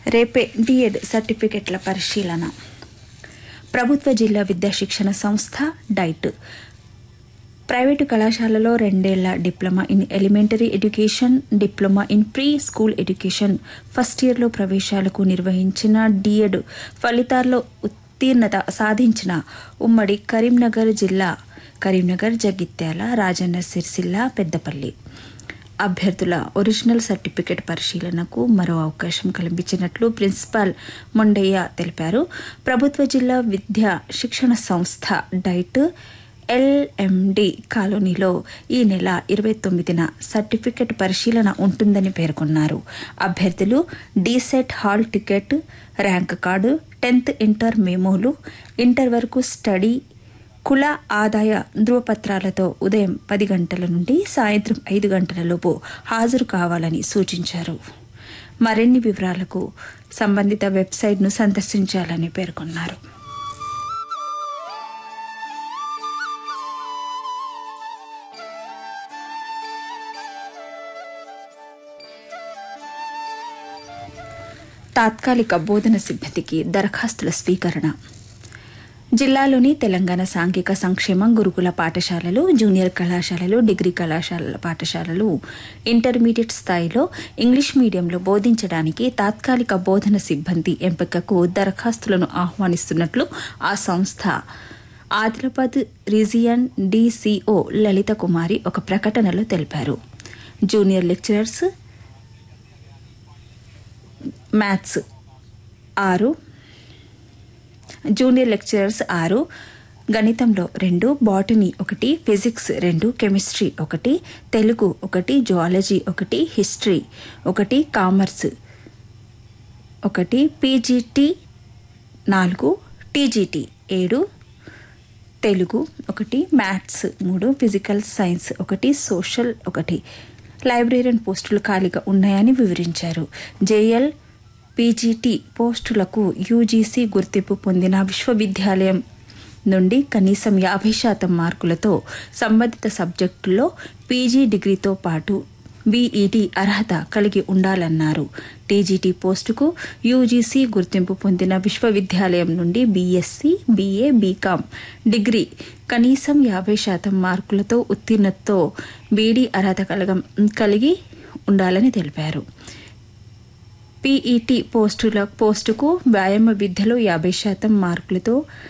రేపే డిఎడ్ సర్టిఫికెట్ల పరిశీలన ప్రభుత్వ జిల్లా విద్యా శిక్షణ సంస్థ డైట్ ప్రైవేటు కళాశాలలో రెండేళ్ల diploma in elementary education diploma in pre school education first ఇయర్లో ప్రవేశాలకు నిర్వహించిన డిఎడ్ ఫలితాల్లో ఉత్తీర్ణత సాధించిన ఉమ్మడి కరీంనగర్ జిల్లా కరీంనగర్ జగిత్యాల రాజన్న సిరిసిల్ల పెద్దపల్లి అభ్యర్థుల ఒరిజినల్ సర్టిఫికెట్ పరిశీలనకు మరో అవకాశం కల్పించినట్లు ప్రిన్సిపాల్ మొండయ్య తెలిపారు ప్రభుత్వ జిల్లా విద్యా శిక్షణ సంస్థ డైట్ ఎల్ఎండి కాలనీలో ఈ నెల ఇరవై తొమ్మిదిన సర్టిఫికెట్ పరిశీలన ఉంటుందని పేర్కొన్నారు అభ్యర్థులు DEECET hall ticket rank card tenth inter మెమోలు ఇంటర్ వరకు స్టడీ కుల ఆదాయ ధృవపత్రాలతో ఉదయం పది గంటల నుండి సాయంత్రం ఐదు గంటలలోపు హాజరు కావాలని సూచించారు మరిన్ని వివరాలకు సంబంధిత వెబ్సైట్ను సందర్శించాలని పేర్కొన్నారు తాత్కాలిక బోధన సిబ్బందికి దరఖాస్తుల స్వీకరణ జిల్లాలోని తెలంగాణ సాంఘిక సంక్షేమం గురుకుల పాఠశాలలు జూనియర్ కళాశాలలు డిగ్రీ కళాశాలల పాఠశాలలు ఇంటర్మీడియట్ స్థాయిలో ఇంగ్లీష్ మీడియంలో బోధించడానికి తాత్కాలిక బోధన సిబ్బంది ఎంపికకు దరఖాస్తులను ఆహ్వానిస్తున్నట్లు ఆ సంస్థ ఆదిలాబాద్ రీజియన్ డీసీఓ లలిత కుమారి ఒక ప్రకటనలో తెలిపారు జూనియర్ లెక్చరర్స్ మ్యాథ్స్ ఆరు జూనియర్ లెక్చరర్స్ ఆరు గణితంలో రెండు బాటనీ ఒకటి ఫిజిక్స్ రెండు కెమిస్ట్రీ ఒకటి తెలుగు ఒకటి జువాలజీ ఒకటి హిస్టరీ ఒకటి కామర్స్ ఒకటి పీజీటీ నాలుగు టీజీటీ ఏడు తెలుగు ఒకటి మ్యాథ్స్ మూడు ఫిజికల్ సైన్స్ ఒకటి సోషల్ ఒకటి లైబ్రేరియన్ పోస్టులు ఖాళీగా ఉన్నాయని వివరించారు జేఎల్ పీజీటీ పోస్టులకు యూజీసీ గుర్తింపు పొందిన విశ్వవిద్యాలయం నుండి కనీసం యాభై శాతం మార్కులతో సంబంధిత సబ్జెక్టుల్లో పీజీ డిగ్రీతో పాటు బీఈటీ అర్హత కలిగి ఉండాలన్నారు టీజీటీ పోస్టుకు యూజీసీ గుర్తింపు పొందిన విశ్వవిద్యాలయం నుండి బీఎస్సీ బీఏ బీకాం డిగ్రీ కనీసం యాభై శాతం మార్కులతో ఉత్తీర్ణతతో బీడీ అర్హత కలగ కలిగి ఉండాలని తెలిపారు పీఈటీ పోస్టుల పోస్టుకు వ్యాయామ విద్యలో యాభై శాతం మార్కులతో